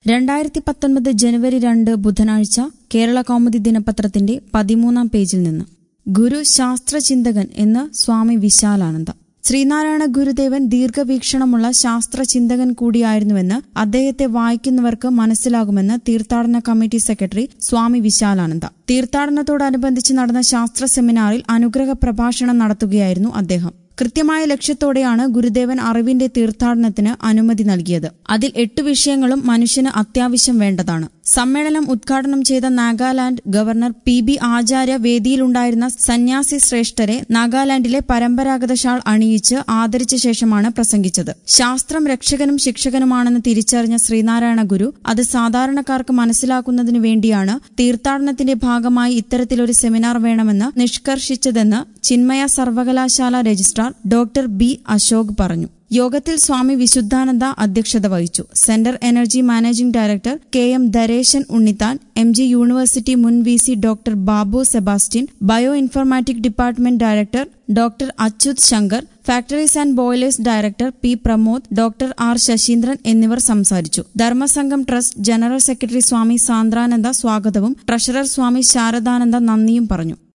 രണ്ടായിരത്തി പത്തൊൻപത് ജനുവരി രണ്ട് ബുധനാഴ്ച കേരള കൗമുദി ദിനപത്രത്തിന്റെ പതിമൂന്നാം പേജിൽ നിന്ന് ഗുരു ശാസ്ത്രചിന്തകൻ എന്ന് സ്വാമി വിശാലാനന്ദ ശ്രീനാരായണ ഗുരുദേവൻ ദീർഘവീക്ഷണമുള്ള ശാസ്ത്രചിന്തകൻ കൂടിയായിരുന്നുവെന്ന് അദ്ദേഹത്തെ വായിക്കുന്നവർക്ക് മനസ്സിലാകുമെന്ന് തീർത്ഥാടന കമ്മിറ്റി സെക്രട്ടറി സ്വാമി വിശാലാനന്ദ തീർത്ഥാടനത്തോടനുബന്ധിച്ച് നടന്ന ശാസ്ത്ര സെമിനാറിൽ അനുഗ്രഹ പ്രഭാഷണം നടത്തുകയായിരുന്നു അദ്ദേഹം കൃത്യമായ ലക്ഷ്യത്തോടെയാണ് ഗുരുദേവൻ അറിവിന്റെ തീർത്ഥാടനത്തിന് അനുമതി നൽകിയത് അതിൽ എട്ട് വിഷയങ്ങളും മനുഷ്യന് അത്യാവശ്യം വേണ്ടതാണ് സമ്മേളനം ഉദ്ഘാടനം ചെയ്ത Nagaland governor P B Acharya വേദിയിലുണ്ടായിരുന്ന സന്യാസി ശ്രേഷ്ഠരെ നാഗാലാൻഡിലെ പരമ്പരാഗത ഷാൾ അണിയിച്ച് ആദരിച്ച ശേഷമാണ് പ്രസംഗിച്ചത് ശാസ്ത്രം രക്ഷകനും ശിക്ഷകനുമാണെന്ന് തിരിച്ചറിഞ്ഞ ശ്രീനാരായണ ഗുരു അത് സാധാരണക്കാർക്ക് മനസ്സിലാക്കുന്നതിനു വേണ്ടിയാണ് തീർത്ഥാടനത്തിന്റെ ഭാഗമായി ഇത്തരത്തിലൊരു സെമിനാർ വേണമെന്ന് നിഷ്കർഷിച്ചതെന്ന് ചിന്മയ സർവകലാശാല രജിസ്ട്രാർ ഡോക്ടർ ബി അശോക് പറഞ്ഞു യോഗത്തിൽ സ്വാമി വിശുദ്ധാനന്ദ അധ്യക്ഷത വഹിച്ചു centre energy managing director K M Dhareshan Unnithan M G university മുൻ V C doctor Babu Sebastian bio informatic department director doctor Achyut Shankar factories and boilers director P Pramod doctor R Sasheendran എന്നിവർ സംസാരിച്ചു ധർമ്മസംഘം trust general secretary Swami Sandrananda സ്വാഗതവും ട്രഷറർ സ്വാമി ശാരദാനന്ദ നന്ദിയും പറഞ്ഞു